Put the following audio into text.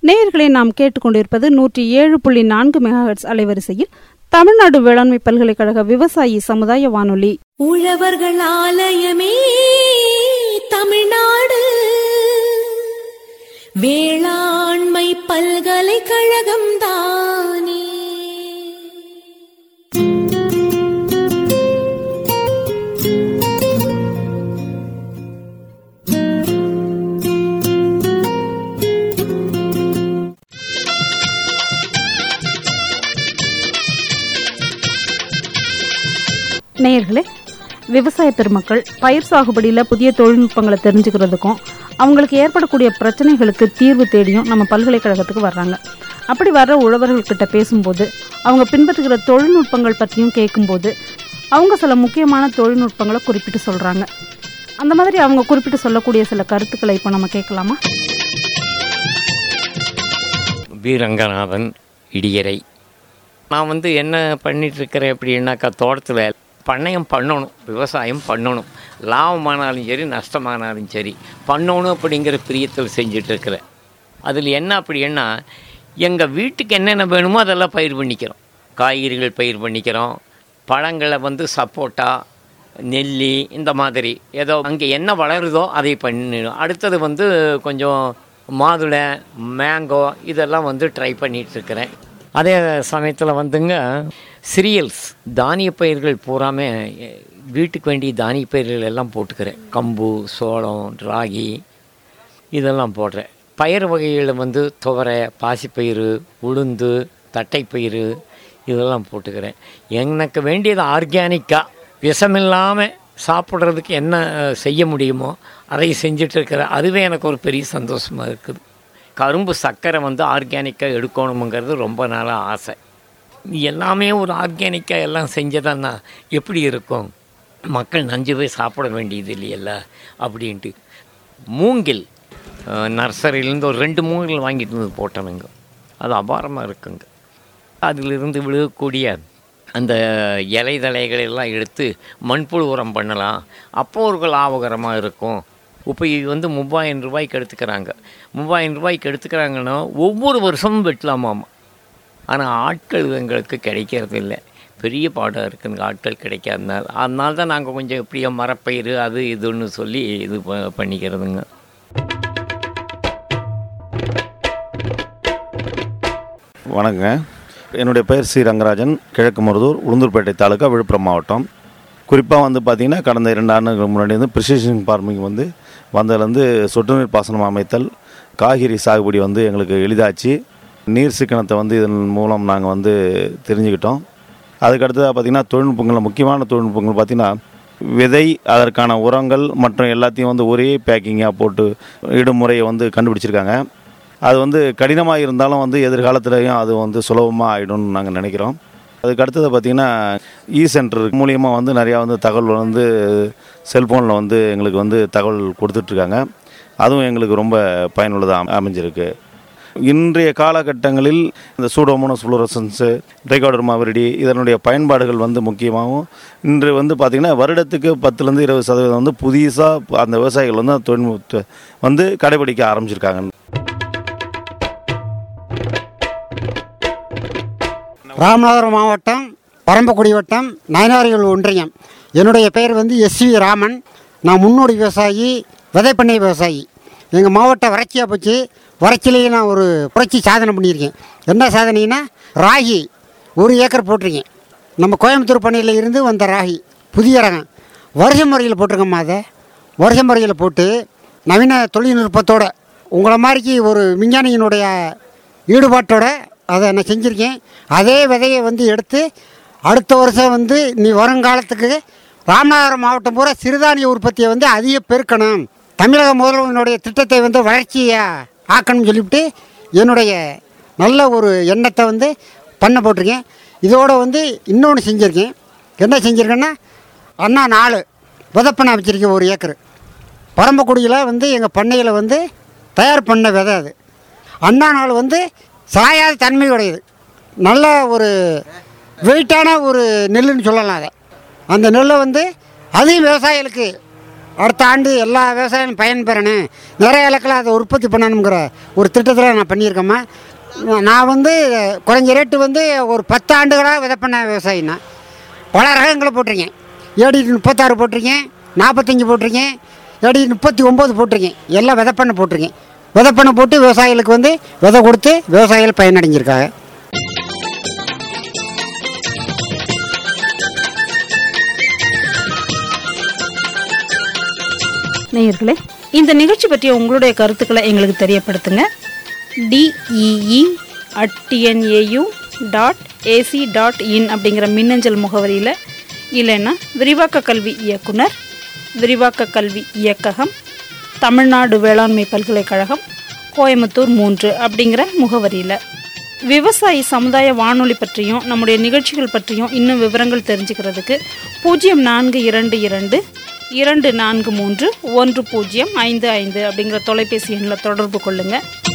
நேயர்களை நாம் கேட்டுக்கொண்டிருப்பது நூற்றி ஏழு புள்ளி நான்கு மெகாஹெட்ஸ் அலைவரிசையில் தமிழ்நாடு வேளாண்மை பல்கலைக்கழக விவசாயி சமுதாய வானொலி உழவர்கள் ஆலயமே தமிழ்நாடு வேளாண்மை பல்கலைக்கழகம் தானே நேயர்களே விவசாய பெருமக்கள் பயிர் சாகுபடியில் புதிய தொழில்நுட்பங்களை தெரிஞ்சுக்கிறதுக்கும் அவங்களுக்கு ஏற்படக்கூடிய பிரச்சனைகளுக்கு தீர்வு தேடியும் நம்ம பல்கலைக்கழகத்துக்கு வர்றாங்க அப்படி வர்ற உழவர்கள்கிட்ட பேசும்போது அவங்க பின்பற்றுகிற தொழில்நுட்பங்கள் பற்றியும் கேட்கும்போது அவங்க சில முக்கியமான தொழில்நுட்பங்களை குறிப்பிட்டு சொல்கிறாங்க அந்த மாதிரி அவங்க குறிப்பிட்டு சொல்லக்கூடிய சில கருத்துக்களை இப்போ நம்ம கேட்கலாமா வி ரங்கநாதன் இடியரை நான் வந்து என்ன பண்ணிகிட்ருக்கிறேன் அப்படின்னாக்கா தோட்டத்தில் பண்ணையம் பண்ணணும் விவசாயம் பண்ணணும் லாபமானாலும் சரி நஷ்டமானாலும் சரி பண்ணணும் அப்படிங்கிற பிரியத்தில் செஞ்சிட்ருக்கிறேன் அதில் என்ன அப்படின்னா எங்கள் வீட்டுக்கு என்னென்ன வேணுமோ அதெல்லாம் பயிர் பண்ணிக்கிறோம் காய்கறிகள் பயிர் பண்ணிக்கிறோம் பழங்களை வந்து சப்போட்டா நெல்லி இந்த மாதிரி ஏதோ அங்கே என்ன வளருதோ அதை பண்ணிடும் அடுத்தது வந்து கொஞ்சம் மாதுளை மேங்கோ இதெல்லாம் வந்து ட்ரை பண்ணிகிட்ருக்கிறேன் அதே சமயத்தில் வந்துங்க சிரியல்ஸ் தானிய பயிர்கள் பூராமே வீட்டுக்கு வேண்டிய தானிய பயிர்கள் எல்லாம் போட்டுக்கிறேன் கம்பு சோளம் ராகி இதெல்லாம் போடுறேன் பயிர் வகைகளில் வந்து துவரை பாசிப்பயிறு உளுந்து தட்டைப்பயிறு இதெல்லாம் போட்டுக்கிறேன் எனக்கு வேண்டியது ஆர்கானிக்காக விஷமில்லாமல் சாப்பிட்றதுக்கு என்ன செய்ய முடியுமோ அதை செஞ்சுட்டு இருக்கிறேன் அதுவே எனக்கு ஒரு பெரிய சந்தோஷமாக இருக்குது கரும்பு சர்க்கரை வந்து ஆர்கானிக்காக எடுக்கணுங்கிறது ரொம்ப நாளாக ஆசை எல்லாமே ஒரு ஆர்கானிக்காக எல்லாம் செஞ்சதான்னா எப்படி இருக்கும் மக்கள் நஞ்சு போய் சாப்பிட வேண்டியது இல்லையல்ல அப்படின்ட்டு மூங்கில் அஹ், நர்சரியிலேருந்து ஒரு ரெண்டு மூங்கில் வாங்கிட்டு வந்து போட்டனுங்க அது அபாரமாக இருக்குங்க அதிலிருந்து விழுகக்கூடிய அந்த இலை தழைகளை எல்லாம் எடுத்து மண்புழு உரம் பண்ணலாம் அப்போ ஒரு லாபகரமாக இருக்கும் இப்போ இது வந்து மூவாயிரம் ரூபாய்க்கு எடுத்துக்கிறாங்க மூவாயிரம் ரூபாய்க்கு எடுத்துக்கிறாங்கன்னா ஒவ்வொரு வருஷமும் வெட்டலாமாம் ஆனால் ஆட்கள் எங்களுக்கு கிடைக்கிறது இல்லை பெரிய பாடாக இருக்குங்க ஆட்கள் கிடைக்காதனால அதனால தான் நாங்கள் கொஞ்சம் எப்படியோ மரப்பயிறு அது இதுன்னு சொல்லி இது ப- பண்ணிக்கிறதுங்க வணக்கங்க என்னுடைய பெயர் சி ரங்கராஜன் கிழக்கு மருதூர் உளுந்தூர்பேட்டை தாலுக்கா விழுப்புரம் மாவட்டம் குறிப்பாக வந்து பார்த்திங்கன்னா கடந்த இரண்டு ஆண்டுகளுக்கு முன்னாடி வந்து ப்ரிசிஷன் ஃபார்மிங் வந்து வந்ததுலேருந்து சொட்டு நீர் பாசனம் அமைத்தல் காய்கறி சாகுபடி வந்து எங்களுக்கு எளிதாச்சு நீர் சிக்கனத்தை வந்து இதன் மூலம் நாங்கள் வந்து தெரிஞ்சுக்கிட்டோம் அதுக்கு அடுத்ததாக பார்த்திங்கன்னா தொழில்நுட்பங்களில் முக்கியமான தொழில்நுட்பங்கள் பார்த்திங்கன்னா விதை அதற்கான உரங்கள் மற்றும் எல்லாத்தையும் வந்து ஒரே பேக்கிங்காக போட்டு இடும் முறையை வந்து கண்டுபிடிச்சிருக்காங்க அது வந்து கடினமாக இருந்தாலும் வந்து எதிர்காலத்துலேயும் அது வந்து சுலபமாக ஆகிடும்னு நாங்கள் நினைக்கிறோம் அதுக்கு அடுத்தது பார்த்திங்கன்னா இ சென்டர் மூலியமாக வந்து நிறையா வந்து தகவல் வந்து செல்ஃபோனில் வந்து எங்களுக்கு வந்து தகவல் கொடுத்துட்ருக்காங்க அதுவும் எங்களுக்கு ரொம்ப பயனுள்ளதாக அமைஞ்சிருக்கு இன்றைய காலகட்டங்களில் இந்த சூடோமோனஸ் ஃப்ளோரசன்ஸு ட்ரைகாடர்மா விரிடி இதனுடைய பயன்பாடுகள் வந்து முக்கியமாகவும் இன்று வந்து பார்த்திங்கன்னா வருடத்துக்கு பத்துலேருந்து இருபது சதவீதம் வந்து புதுசாக அந்த விவசாயிகள் வந்து அந்த தொழில்நுட்பத்தை வந்து கடைபிடிக்க ஆரம்பிச்சிருக்காங்க ராமநாதபுரம் மாவட்டம் பரம்பக்குடி வட்டம் நயனாரிகள் ஒன்றியம் என்னுடைய பெயர் வந்து எஸ்வி ராமன் நான் முன்னோடி விவசாயி விதைப்பண்ணை விவசாயி எங்கள் மாவட்டம் வறட்சியாக போச்சு வறட்சியிலேயே நான் ஒரு புரட்சி சாதனை பண்ணியிருக்கேன் என்ன சாதனைனா ராகி ஒரு ஏக்கர் போட்டிருக்கேன் நம்ம கோயம்புத்தூர் பண்ணையில் இருந்து வந்த ராகி புதிய ரகம் வருஷ முறையில் போட்டிருக்கோம்மா அதை வருஷ முறையில் போட்டு நவீன தொழில்நுட்பத்தோட உங்களை மாதிரிக்கு ஒரு விஞ்ஞானியினுடைய ஈடுபாட்டோட அதை நான் செஞ்சுருக்கேன் அதே விதையை வந்து எடுத்து அடுத்த வருஷம் வந்து நீ வருங்காலத்துக்கு ராமநாதபுரம் மாவட்டம் பூரா சிறுதானிய உற்பத்தியை வந்து அதிக பெருக்கணும் தமிழக முதல்வனுடைய திட்டத்தை வந்து வளர்ச்சியை ஆக்கணும்னு சொல்லிவிட்டு என்னுடைய நல்ல ஒரு எண்ணத்தை வந்து பண்ண போட்டிருக்கேன் இதோட வந்து இன்னொன்று செஞ்சுருக்கேன் என்ன செஞ்சுருக்கேன்னா அண்ணா நாலு விதப்பண்ணை வச்சுருக்கேன் ஒரு ஏக்கர் பரம்பக்குடியில் வந்து எங்கள் பண்ணையில் வந்து தயார் பண்ண விதை அது அண்ணா நாள் வந்து சாயாத தன்மையுடையது நல்ல ஒரு வெயிட்டான ஒரு நெல்லுன்னு சொல்லலாம் அதை அந்த நெல்லை வந்து அதையும் விவசாயிகளுக்கு அடுத்த ஆண்டு எல்லா விவசாயிகளும் பயன்பெறணும் நிறைய இலக்கில் அதை உற்பத்தி பண்ணணுங்கிற ஒரு திட்டத்தில் நான் பண்ணியிருக்கேம்மா நான் வந்து குறைஞ்ச ரேட்டு வந்து ஒரு பத்து ஆண்டுகளாக விதை பண்ண விவசாயினா பல ரகங்களை போட்டிருக்கேன் ஏடி முப்பத்தாறு போட்டிருக்கேன் நாற்பத்தஞ்சு போட்டிருக்கேன் ஏடி முப்பத்தி ஒம்பது போட்டிருக்கேன் எல்லாம் விதைப்பண்ணை போட்டிருக்கேன் விதைப்பண்ணை போட்டு விவசாயிகளுக்கு வந்து விதை கொடுத்து விவசாயிகள் பயனடைஞ்சிருக்காங்க நேயர்களே இந்த நிகழ்ச்சி பற்றிய உங்களுடைய கருத்துக்களை எங்களுக்கு தெரியப்படுத்துங்க T E E at T N A U dot A C dot in அப்படிங்கிற மின்னஞ்சல் முகவரியில் இல்லைன்னா விரிவாக்க கல்வி இயக்குனர் விரிவாக்க கல்வி இயக்ககம் தமிழ்நாடு வேளாண்மை பல்கலைக்கழகம் கோயம்புத்தூர் மூன்று அப்படிங்கிற முகவரியில் விவசாயி சமுதாய வானொலி பற்றியும் நம்முடைய நிகழ்ச்சிகள் பற்றியும் இன்னும் விவரங்கள் தெரிஞ்சுக்கிறதுக்கு பூஜ்ஜியம் நான்கு இரண்டு இரண்டு இரண்டு நான்கு மூன்று ஒன்று பூஜ்ஜியம் ஐந்து ஐந்து அப்படிங்கிற தொலைபேசி எண்ணில் தொடர்பு கொள்ளுங்கள்